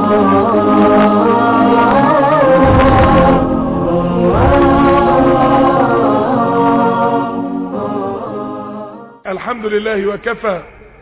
الحمد لله وكفى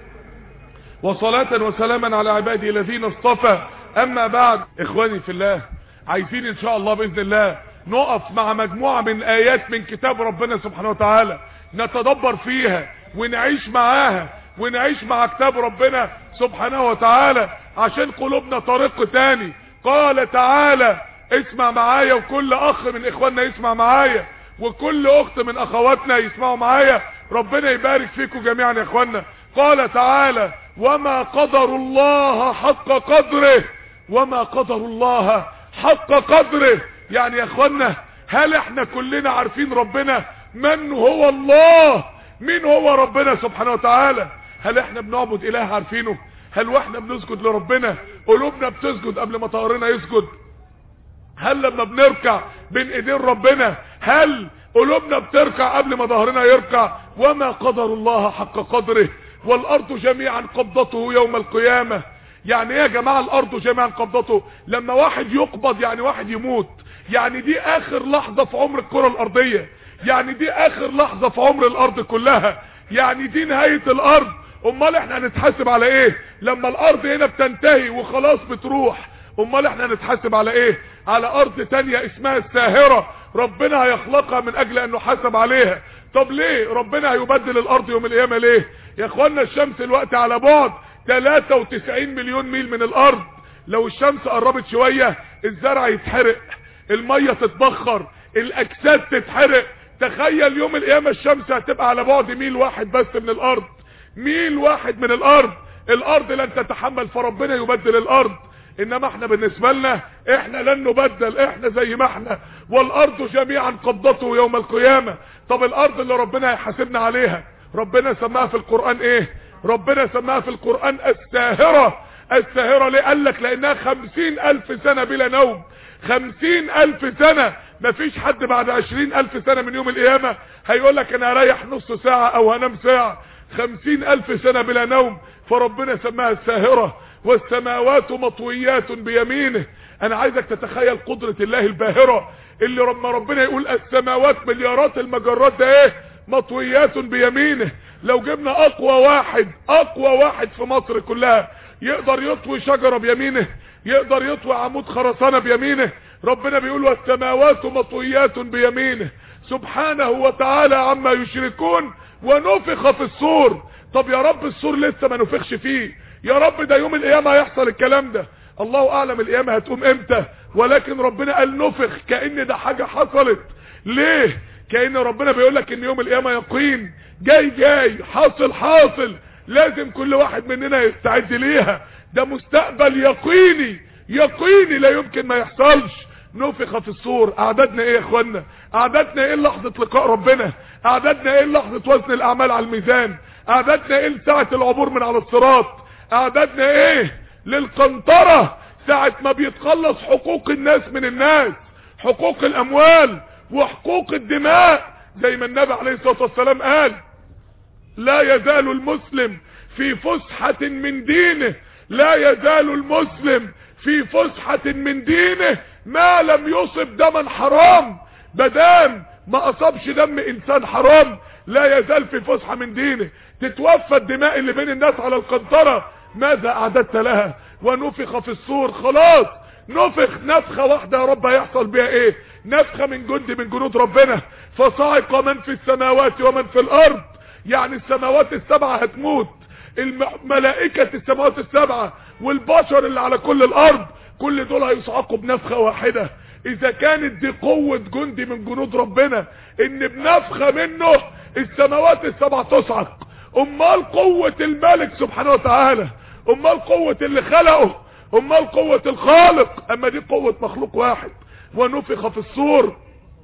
وصلاة وسلاما على عباده الذين اصطفى اما بعد اخواني في الله عايزين ان شاء الله باذن الله نقف مع مجموعة من ايات من كتاب ربنا سبحانه وتعالى نتدبر فيها ونعيش معاها ونعيش مع كتاب ربنا سبحانه وتعالى عشان قلوبنا طريق تاني قال تعالى اسمع معايا وكل اخ من اخواننا يسمع معايا وكل اخت من اخواتنا يسمعوا معايا ربنا يبارك فيكم جميعا يا اخوانا قال تعالى وما قدر الله حق قدره وما قدر الله حق قدره يعني يا اخوانا هل احنا كلنا عارفين ربنا من هو الله مين هو ربنا سبحانه وتعالى هل احنا بنعبد اله عارفينه هل واحنا بنسجد لربنا قلوبنا بتسجد قبل ما طهرنا يسجد هل لما بنركع بين ايدين ربنا هل قلوبنا بتركع قبل ما ظهرنا يركع وما قدر الله حق قدره والارض جميعا قبضته يوم القيامة يعني ايه يا جماعة الارض جميعا قبضته لما واحد يقبض يعني واحد يموت يعني دي اخر لحظة في عمر الكرة الارضية يعني دي اخر لحظة في عمر الارض كلها يعني دي نهاية الارض امال احنا هنتحاسب على ايه لما الارض هنا بتنتهي وخلاص بتروح امال احنا هنتحاسب على ايه على ارض تانية اسمها الساهرة ربنا هيخلقها من اجل انه حاسب عليها طب ليه ربنا هيبدل الارض يوم القيامة ليه يا اخوانا الشمس الوقت على بعد 93 مليون ميل من الارض لو الشمس قربت شوية الزرع يتحرق المية تتبخر الاجساد تتحرق تخيل يوم القيامة الشمس هتبقى على بعد ميل واحد بس من الارض ميل واحد من الارض الارض لن تتحمل فربنا يبدل الارض انما احنا بالنسبة لنا احنا لن نبدل احنا زي ما احنا والارض جميعا قبضته يوم القيامة طب الارض اللي ربنا هيحاسبنا عليها ربنا سماها في القرآن ايه ربنا سماها في القرآن الساهرة الساهرة ليه قال لك لانها خمسين الف سنة بلا نوم خمسين الف سنة مفيش حد بعد عشرين الف سنة من يوم القيامة هيقول لك انا هريح نص ساعة او هنام ساعة خمسين الف سنة بلا نوم فربنا سماها الساهرة والسماوات مطويات بيمينه انا عايزك تتخيل قدرة الله الباهرة اللي لما ربنا يقول السماوات مليارات المجرات ده ايه مطويات بيمينه لو جبنا اقوى واحد اقوى واحد في مصر كلها يقدر يطوي شجرة بيمينه يقدر يطوي عمود خرسانة بيمينه ربنا بيقول والسماوات مطويات بيمينه سبحانه وتعالى عما يشركون ونفخ في الصور طب يا رب الصور لسه ما نفخش فيه يا رب ده يوم القيامة هيحصل الكلام ده الله اعلم القيامة هتقوم امتى ولكن ربنا قال نفخ كأن ده حاجة حصلت ليه كأن ربنا بيقول لك ان يوم القيامة يقين جاي جاي حاصل حاصل لازم كل واحد مننا يستعد ليها ده مستقبل يقيني يقيني لا يمكن ما يحصلش نفخ في الصور اعدادنا ايه يا اخوانا اعدادنا ايه لحظة لقاء ربنا اعدادنا ايه لحظة وزن الاعمال على الميزان اعدادنا ايه لساعة العبور من على الصراط اعدادنا ايه للقنطرة ساعة ما بيتخلص حقوق الناس من الناس حقوق الاموال وحقوق الدماء زي ما النبي عليه الصلاة والسلام قال لا يزال المسلم في فسحة من دينه لا يزال المسلم في فسحة من دينه ما لم يصب دما حرام بدام ما اصابش دم انسان حرام لا يزال في فسحة من دينه تتوفى الدماء اللي بين الناس على القنطرة ماذا اعددت لها ونفخ في الصور خلاص نفخ نفخة واحدة يا رب هيحصل بيها ايه نفخة من جند من جنود ربنا فصعق من في السماوات ومن في الارض يعني السماوات السبعة هتموت ملائكة السماوات السبعة والبشر اللي على كل الارض كل دول هيصعقوا بنفخة واحدة اذا كانت دي قوة جندي من جنود ربنا ان بنفخة منه السماوات السبع تصعق امال قوة الملك سبحانه وتعالى امال قوة اللي خلقه امال قوة الخالق اما دي قوة مخلوق واحد ونفخ في الصور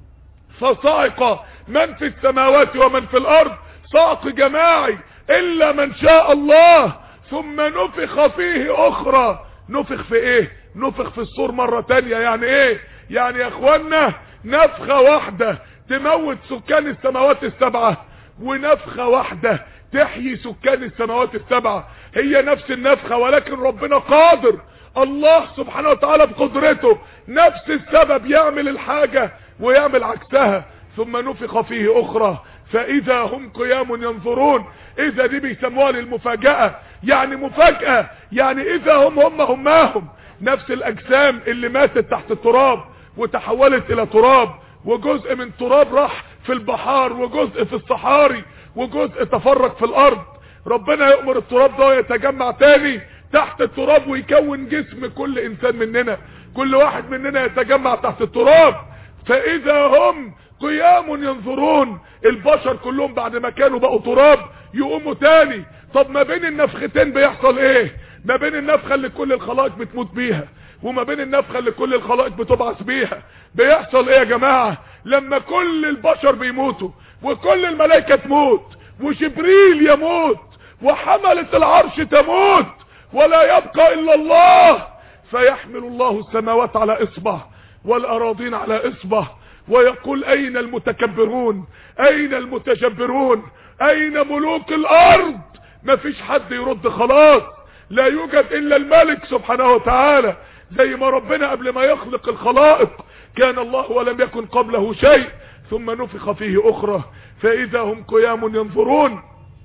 فصعق من في السماوات ومن في الارض صعق جماعي الا من شاء الله ثم نفخ فيه اخرى نفخ في ايه نفخ في الصور مرة تانية يعني ايه يعني يا اخوانا نفخة واحدة تموت سكان السماوات السبعة ونفخة واحدة تحيي سكان السماوات السبعة هي نفس النفخة ولكن ربنا قادر الله سبحانه وتعالى بقدرته نفس السبب يعمل الحاجة ويعمل عكسها ثم نفخ فيه اخرى فاذا هم قيام ينظرون اذا دي بيسموها للمفاجأة يعني مفاجأة يعني اذا هم هم هماهم نفس الاجسام اللي ماتت تحت التراب وتحولت الى تراب وجزء من تراب راح في البحار وجزء في الصحاري وجزء تفرق في الارض ربنا يأمر التراب ده يتجمع تاني تحت التراب ويكون جسم كل انسان مننا كل واحد مننا يتجمع تحت التراب فاذا هم قيام ينظرون البشر كلهم بعد ما كانوا بقوا تراب يقوموا تاني طب ما بين النفختين بيحصل ايه ما بين النفخة اللي كل الخلائق بتموت بيها وما بين النفخة اللي كل الخلائق بتبعث بيها بيحصل ايه يا جماعة لما كل البشر بيموتوا وكل الملائكة تموت وجبريل يموت وحملة العرش تموت ولا يبقى الا الله فيحمل الله السماوات على اصبع والاراضين على اصبع ويقول اين المتكبرون اين المتجبرون اين ملوك الارض مفيش حد يرد خلاص لا يوجد الا الملك سبحانه وتعالى زي ما ربنا قبل ما يخلق الخلائق كان الله ولم يكن قبله شيء ثم نفخ فيه اخرى فاذا هم قيام ينظرون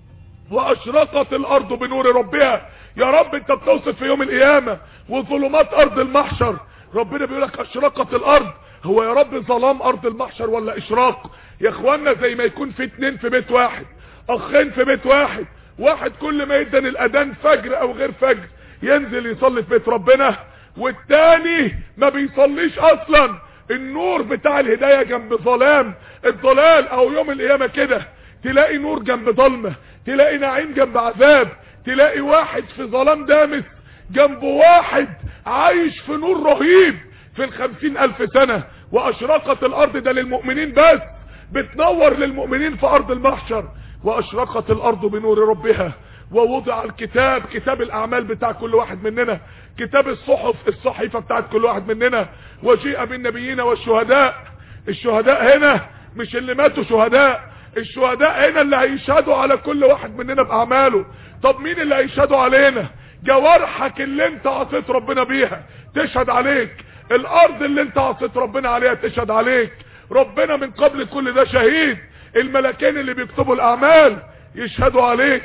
واشرقت الارض بنور ربها يا رب انت بتوصف في يوم القيامة وظلمات ارض المحشر ربنا بيقولك اشرقت الارض هو يا رب ظلام ارض المحشر ولا اشراق يا اخوانا زي ما يكون في اتنين في بيت واحد اخين في بيت واحد واحد كل ما يدن الاذان فجر او غير فجر ينزل يصلي في بيت ربنا والتاني ما بيصليش اصلا النور بتاع الهداية جنب ظلام الضلال او يوم القيامة كده تلاقي نور جنب ظلمة تلاقي نعيم جنب عذاب تلاقي واحد في ظلام دامس جنب واحد عايش في نور رهيب في الخمسين الف سنة واشرقت الارض ده للمؤمنين بس بتنور للمؤمنين في ارض المحشر واشرقت الارض بنور ربها ووضع الكتاب كتاب الاعمال بتاع كل واحد مننا كتاب الصحف الصحيفة بتاعت كل واحد مننا وجيء بالنبيين والشهداء الشهداء هنا مش اللي ماتوا شهداء الشهداء هنا اللي هيشهدوا على كل واحد مننا باعماله طب مين اللي هيشهدوا علينا جوارحك اللي انت عصيت ربنا بيها تشهد عليك الارض اللي انت عصيت ربنا عليها تشهد عليك ربنا من قبل كل ده شهيد الملكين اللي بيكتبوا الاعمال يشهدوا عليك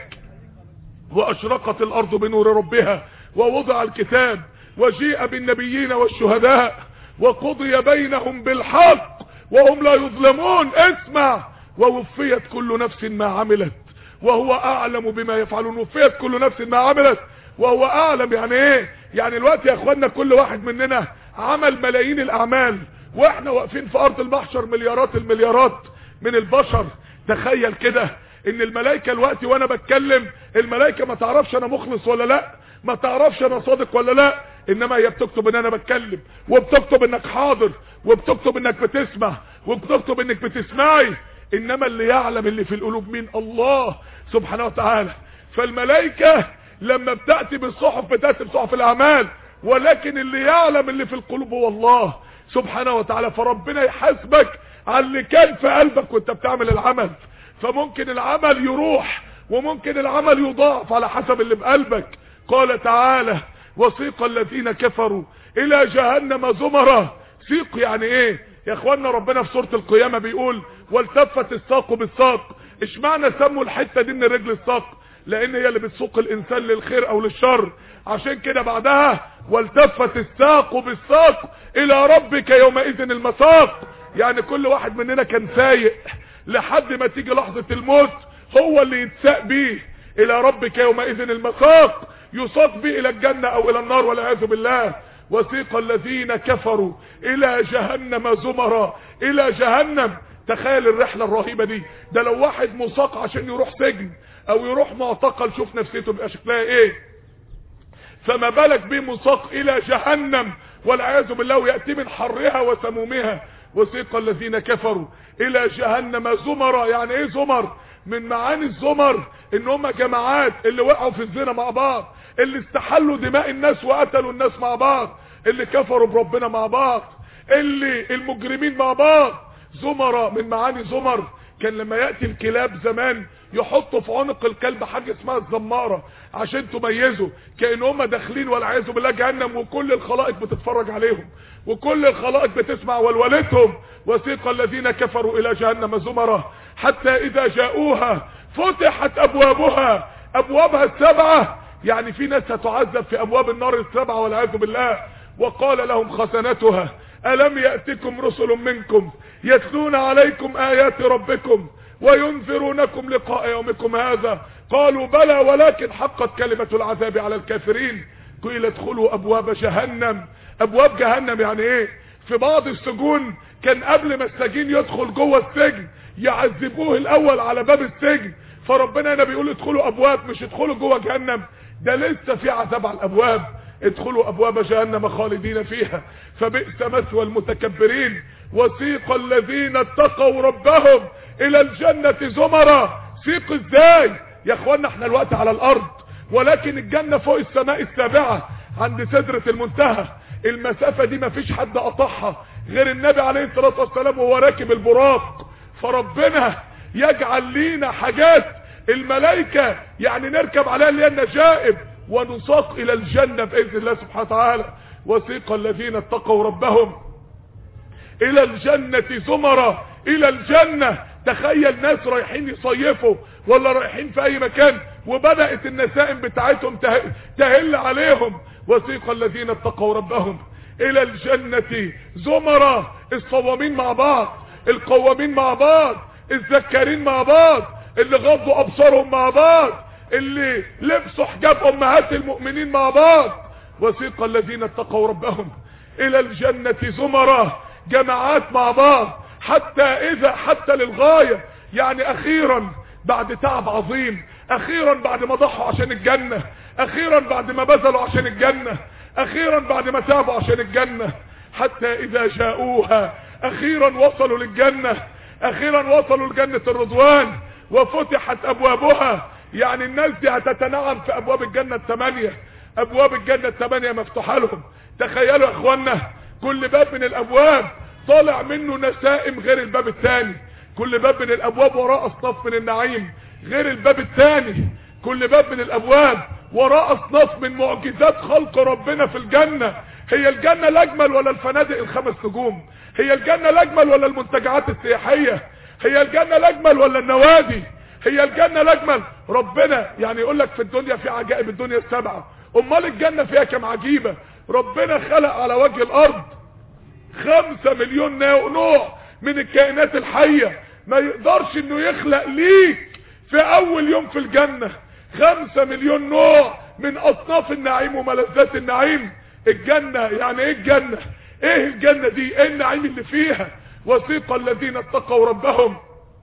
واشرقت الارض بنور ربها ووضع الكتاب وجيء بالنبيين والشهداء وقضي بينهم بالحق وهم لا يظلمون اسمع ووفيت كل نفس ما عملت وهو اعلم بما يفعلون وفيت كل نفس ما عملت وهو اعلم يعني ايه يعني الوقت يا اخوانا كل واحد مننا عمل ملايين الاعمال واحنا واقفين في ارض المحشر مليارات المليارات من البشر تخيل كده ان الملائكة الوقت وانا بتكلم الملائكة ما تعرفش انا مخلص ولا لا ما تعرفش انا صادق ولا لا انما هي بتكتب ان انا بتكلم وبتكتب انك حاضر وبتكتب انك بتسمع وبتكتب انك بتسمعي انما اللي يعلم اللي في القلوب مين الله سبحانه وتعالى فالملائكة لما بتأتي بالصحف بتأتي بصحف الاعمال ولكن اللي يعلم اللي في القلوب هو الله سبحانه وتعالى فربنا يحاسبك على اللي كان في قلبك وانت بتعمل العمل فممكن العمل يروح وممكن العمل يضاعف على حسب اللي بقلبك قال تعالى وسيق الذين كفروا الى جهنم زمرا سيق يعني ايه يا اخوانا ربنا في سورة القيامة بيقول والتفت الساق بالساق اشمعنى سموا الحتة دي من رجل الساق لان هي اللي بتسوق الانسان للخير او للشر عشان كده بعدها والتفت الساق بالساق الى ربك يومئذ المساق يعني كل واحد مننا كان سايق لحد ما تيجي لحظة الموت هو اللي يتساق بيه الى ربك يومئذ المساق يساق بيه الى الجنة او الى النار والعياذ بالله وسيق الذين كفروا الى جهنم زمرا الى جهنم تخيل الرحلة الرهيبة دي ده لو واحد مساق عشان يروح سجن او يروح معتقل شوف نفسيته بيبقى شكلها ايه فما بالك بيه مساق الى جهنم والعياذ بالله ويأتي من حرها وسمومها وسيق الذين كفروا الى جهنم زمرا يعني ايه زمر من معاني الزمر ان هم جماعات اللي وقعوا في الزنا مع بعض اللي استحلوا دماء الناس وقتلوا الناس مع بعض اللي كفروا بربنا مع بعض اللي المجرمين مع بعض زمرة من معاني زمر كان لما يأتي الكلاب زمان يحطوا في عنق الكلب حاجة اسمها الزمارة عشان تميزوا كأن هم داخلين والعياذ بالله جهنم وكل الخلائق بتتفرج عليهم وكل الخلائق بتسمع ولولتهم وسيق الذين كفروا الى جهنم زمرة حتى اذا جاءوها فتحت ابوابها ابوابها السبعة يعني في ناس هتعذب في ابواب النار السبعة والعياذ بالله وقال لهم خزنتها ألم يأتكم رسل منكم يتلون عليكم آيات ربكم وينذرونكم لقاء يومكم هذا قالوا بلى ولكن حقت كلمة العذاب على الكافرين قيل ادخلوا أبواب جهنم أبواب جهنم يعني ايه في بعض السجون كان قبل ما السجين يدخل جوه السجن يعذبوه الأول على باب السجن فربنا هنا بيقول ادخلوا أبواب مش ادخلوا جوه جهنم ده لسه في عذاب على الأبواب ادخلوا ابواب جهنم خالدين فيها فبئس مثوى المتكبرين وسيق الذين اتقوا ربهم الى الجنة زمرا سيق ازاي يا اخوانا احنا الوقت على الارض ولكن الجنة فوق السماء السابعة عند سدرة المنتهى المسافة دي مفيش حد قطعها غير النبي عليه الصلاة والسلام وهو راكب البراق فربنا يجعل لينا حاجات الملائكة يعني نركب عليها اللي هي النجائب ونساق الى الجنة باذن الله سبحانه وتعالى وسيق الذين اتقوا ربهم الى الجنة زمرا الى الجنة تخيل ناس رايحين يصيفوا ولا رايحين في اي مكان وبدأت النسائم بتاعتهم تهل عليهم وسيق الذين اتقوا ربهم الى الجنة زمرا الصوامين مع بعض القوامين مع بعض الذكارين مع بعض اللي غضوا ابصارهم مع بعض اللي لبسوا حجاب امهات المؤمنين مع بعض وسيق الذين اتقوا ربهم الى الجنة زمرا جماعات مع بعض حتى اذا حتى للغاية يعني اخيرا بعد تعب عظيم اخيرا بعد ما ضحوا عشان الجنة اخيرا بعد ما بذلوا عشان الجنة اخيرا بعد ما تعبوا عشان الجنة حتى اذا جاءوها اخيرا وصلوا للجنة اخيرا وصلوا لجنة الرضوان وفتحت ابوابها يعني الناس دي هتتنعم في ابواب الجنة الثمانية ابواب الجنة الثمانية مفتوحة لهم تخيلوا يا اخوانا كل باب من الابواب طالع منه نسائم غير الباب الثاني كل باب من الابواب وراء اصناف من النعيم غير الباب الثاني كل باب من الابواب وراء اصناف من معجزات خلق ربنا في الجنة هي الجنة الاجمل ولا الفنادق الخمس نجوم هي الجنة الاجمل ولا المنتجعات السياحية هي الجنة الاجمل ولا النوادي هي الجنة الاجمل ربنا يعني يقول لك في الدنيا في عجائب الدنيا السبعة امال الجنة فيها كم عجيبة ربنا خلق على وجه الارض خمسة مليون نوع من الكائنات الحية ما يقدرش انه يخلق ليك في اول يوم في الجنة خمسة مليون نوع من اصناف النعيم وملذات النعيم الجنة يعني ايه الجنة ايه الجنة دي ايه النعيم اللي فيها وسيق الذين اتقوا ربهم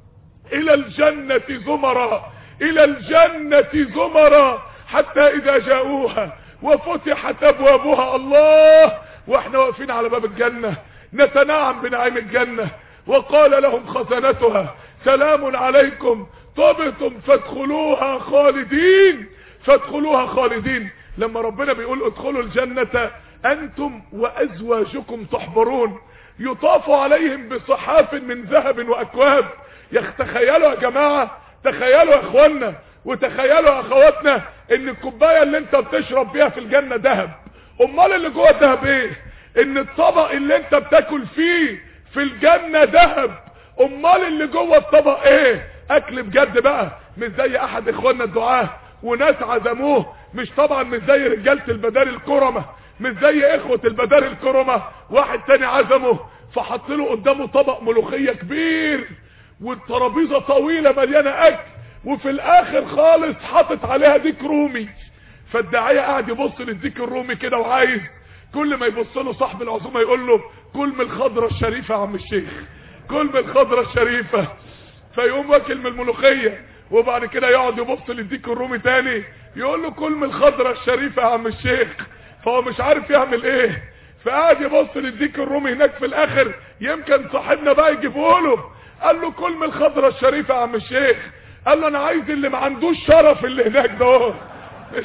الى الجنة زمرا الى الجنة زمرا حتى اذا جاءوها وفتحت ابوابها الله واحنا واقفين على باب الجنة نتنعم بنعيم الجنة وقال لهم خزنتها سلام عليكم طبتم فادخلوها خالدين فادخلوها خالدين لما ربنا بيقول ادخلوا الجنة انتم وازواجكم تحبرون يطاف عليهم بصحاف من ذهب واكواب تخيلوا يا جماعة تخيلوا يا اخوانا وتخيلوا يا اخواتنا ان الكوبايه اللي انت بتشرب بيها في الجنة ذهب امال اللي جوه الذهب ايه ان الطبق اللي انت بتاكل فيه في الجنة ذهب امال اللي جوه الطبق ايه اكل بجد بقى مش زي احد اخواننا الدعاه وناس عزموه مش طبعا مش زي رجالة البدار الكرمة مش زي اخوة البدار الكرمة واحد تاني عزمه فحط له قدامه طبق ملوخية كبير والترابيزة طويلة مليانة اكل وفي الاخر خالص حاطط عليها ديك رومي فالداعية قاعد يبص للديك الرومي كده وعايز كل ما يبص له صاحب العزومة يقول له كل من الخضرة الشريفة يا عم الشيخ كل من الخضرة الشريفة فيقوم واكل من الملوخية وبعد كده يقعد يبص للديك الرومي تاني يقول له كل من الخضرة الشريفة يا عم الشيخ فهو مش عارف يعمل ايه فقعد يبص للديك الرومي هناك في الاخر يمكن صاحبنا بقى يجيبه له قال له كل من الخضرة الشريفة يا عم الشيخ قال له انا عايز اللي ما عندوش شرف اللي هناك ده مش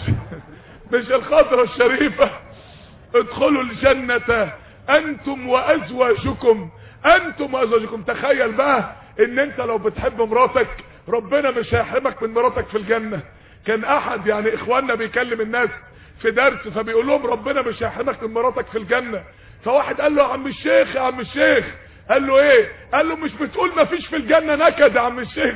مش الخضرة الشريفة ادخلوا الجنة انتم وازواجكم انتم وازواجكم تخيل بقى ان انت لو بتحب مراتك ربنا مش هيحرمك من مراتك في الجنة كان احد يعني اخواننا بيكلم الناس في درس فبيقول لهم ربنا مش هيحرمك من مراتك في الجنة فواحد قال له يا عم الشيخ يا عم الشيخ قال له ايه قال له مش بتقول ما فيش في الجنة نكد يا عم الشيخ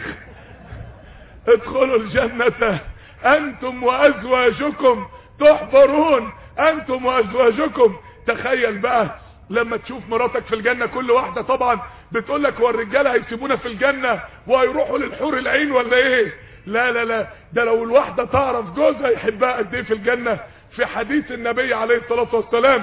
ادخلوا الجنة انتم وازواجكم تحبرون انتم وازواجكم تخيل بقى لما تشوف مراتك في الجنة كل واحدة طبعا بتقول لك هو الرجاله هيسيبونا في الجنة وهيروحوا للحور العين ولا ايه لا لا لا ده لو الواحدة تعرف جوزها يحبها قد ايه في الجنة في حديث النبي عليه الصلاة والسلام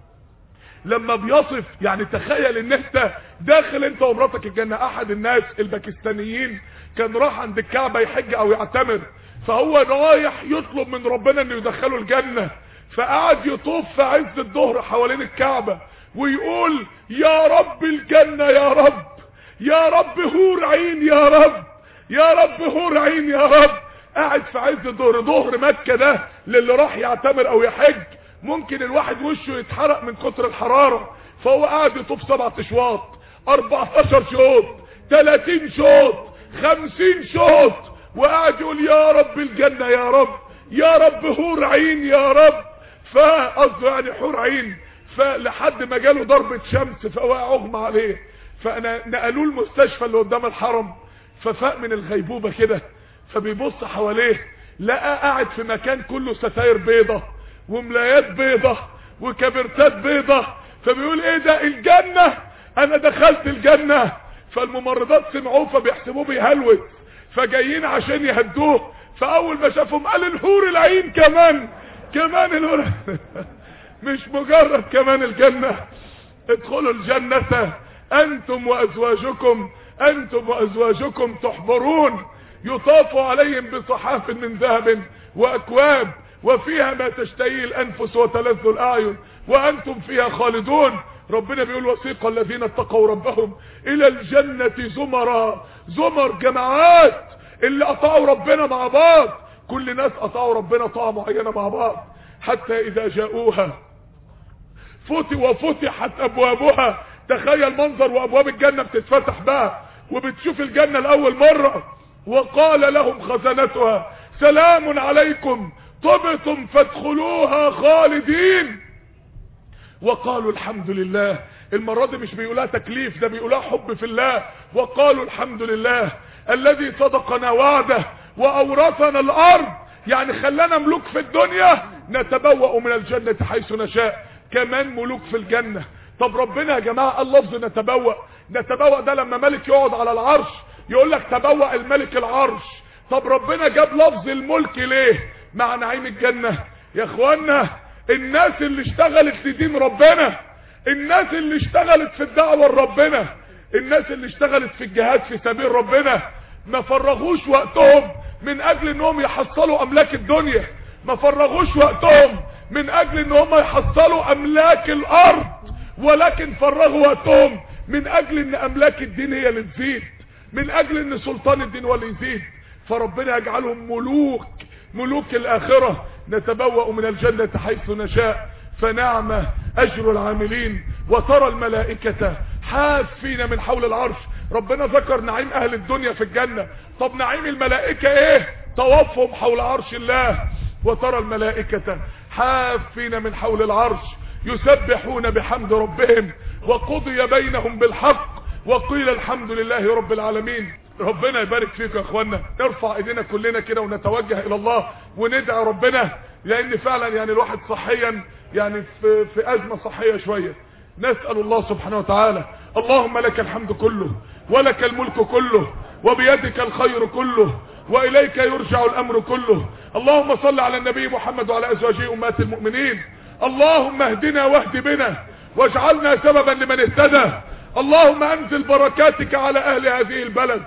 لما بيصف يعني تخيل ان انت داخل انت ومراتك الجنة احد الناس الباكستانيين كان راح عند الكعبة يحج او يعتمر فهو رايح يطلب من ربنا انه يدخله الجنة فقعد يطوف في عز الظهر حوالين الكعبة ويقول يا رب الجنة يا رب يا رب هور عين يا رب يا رب هور عين يا رب قاعد في عز الظهر ظهر مكة ده للي راح يعتمر او يحج ممكن الواحد وشه يتحرق من كتر الحرارة فهو قاعد يطوف سبعة اشواط 14 شوط 30 شوط 50 شوط وقاعد يقول يا رب الجنة يا رب يا رب هور عين يا رب فقصده يعني حور عين فلحد ما جاله ضربة شمس فوقع اغمى عليه فانا نقلوه المستشفى اللي قدام الحرم ففاق من الغيبوبة كده فبيبص حواليه لقى قاعد في مكان كله ستاير بيضة وملايات بيضة وكبرتات بيضة فبيقول ايه ده الجنة انا دخلت الجنة فالممرضات سمعوه فبيحسبوه بيهلوس فجايين عشان يهدوه فاول ما شافهم قال الحور العين كمان كمان الحور مش مجرد كمان الجنة ادخلوا الجنة انتم وازواجكم انتم وازواجكم تحبرون يطاف عليهم بصحاف من ذهب واكواب وفيها ما تشتهيه الانفس وتلذ الاعين وانتم فيها خالدون ربنا بيقول وسيق الذين اتقوا ربهم الى الجنة زمرا زمر جماعات اللي اطاعوا ربنا مع بعض كل ناس اطاعوا ربنا طاعة معينة مع بعض حتى اذا جاءوها فتح وفتحت ابوابها تخيل منظر وابواب الجنة بتتفتح بقى وبتشوف الجنة لاول مرة وقال لهم خزنتها سلام عليكم طبتم فادخلوها خالدين وقالوا الحمد لله المرة دي مش بيقولها تكليف ده بيقولها حب في الله وقالوا الحمد لله الذي صدقنا وعده واورثنا الارض يعني خلانا ملوك في الدنيا نتبوأ من الجنة حيث نشاء كمان ملوك في الجنة طب ربنا يا جماعة اللفظ نتبوأ نتبوأ ده لما ملك يقعد على العرش يقول لك تبوأ الملك العرش طب ربنا جاب لفظ الملك ليه مع نعيم الجنة يا اخوانا الناس اللي اشتغلت لدين ربنا الناس اللي اشتغلت في الدعوة لربنا الناس اللي اشتغلت في الجهاد في سبيل ربنا ما فرغوش وقتهم من اجل انهم يحصلوا املاك الدنيا ما فرغوش وقتهم من اجل ان هم يحصلوا املاك الارض ولكن فرغوا وقتهم من اجل ان املاك الدين هي اللي تزيد من اجل ان سلطان الدين هو اللي يزيد فربنا يجعلهم ملوك ملوك الاخرة نتبوأ من الجنة حيث نشاء فنعم اجر العاملين وترى الملائكة حافين من حول العرش ربنا ذكر نعيم اهل الدنيا في الجنة طب نعيم الملائكة ايه طوافهم حول عرش الله وترى الملائكة حافين من حول العرش يسبحون بحمد ربهم وقضي بينهم بالحق وقيل الحمد لله رب العالمين ربنا يبارك فيك يا اخوانا نرفع ايدينا كلنا كده ونتوجه الى الله وندعي ربنا لان فعلا يعني الواحد صحيا يعني في, في ازمة صحية شوية نسأل الله سبحانه وتعالى اللهم لك الحمد كله ولك الملك كله وبيدك الخير كله واليك يرجع الامر كله اللهم صل على النبي محمد وعلى ازواجه امهات المؤمنين اللهم اهدنا واهد بنا واجعلنا سببا لمن اهتدى اللهم انزل بركاتك على اهل هذه البلد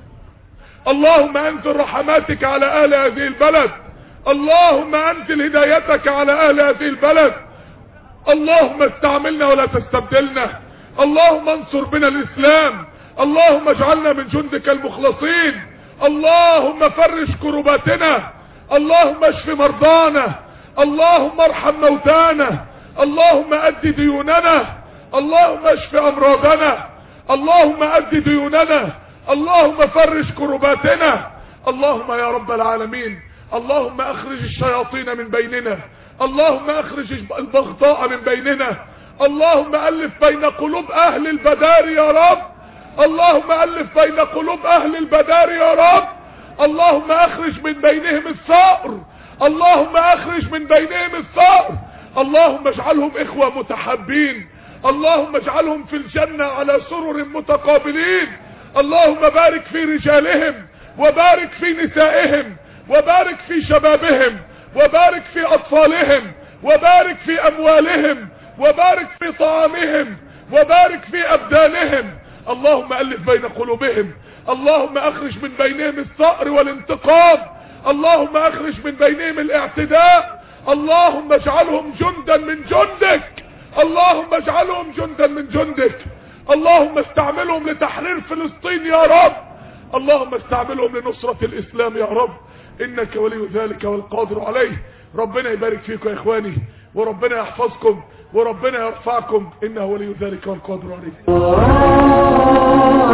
اللهم انزل رحماتك على اهل هذه البلد اللهم انزل هدايتك على اهل هذه البلد اللهم استعملنا ولا تستبدلنا اللهم انصر بنا الاسلام اللهم اجعلنا من جندك المخلصين اللهم فرج كرباتنا اللهم اشف مرضانا اللهم ارحم موتانا اللهم اد ديوننا اللهم اشف امراضنا اللهم اد ديوننا اللهم فرج كرباتنا اللهم يا رب العالمين اللهم اخرج الشياطين من بيننا اللهم اخرج البغضاء من بيننا اللهم الف بين قلوب اهل البدار يا رب اللهم الف بين قلوب اهل البدار يا رب اللهم اخرج من بينهم الثأر اللهم اخرج من بينهم الثأر اللهم اجعلهم اخوة متحبين اللهم اجعلهم في الجنة على سرر متقابلين اللهم بارك في رجالهم وبارك في نسائهم وبارك في شبابهم وبارك في اطفالهم وبارك في اموالهم وبارك في طعامهم وبارك في ابدانهم اللهم الف بين قلوبهم اللهم اخرج من بينهم الثأر والانتقام اللهم اخرج من بينهم الاعتداء اللهم اجعلهم جندا من جندك اللهم اجعلهم جندا من جندك اللهم استعملهم لتحرير فلسطين يا رب اللهم استعملهم لنصرة الاسلام يا رب انك ولي ذلك والقادر عليه ربنا يبارك فيكم يا اخواني وربنا يحفظكم وربنا يرفعكم انه ولي ذلك والقادر عليه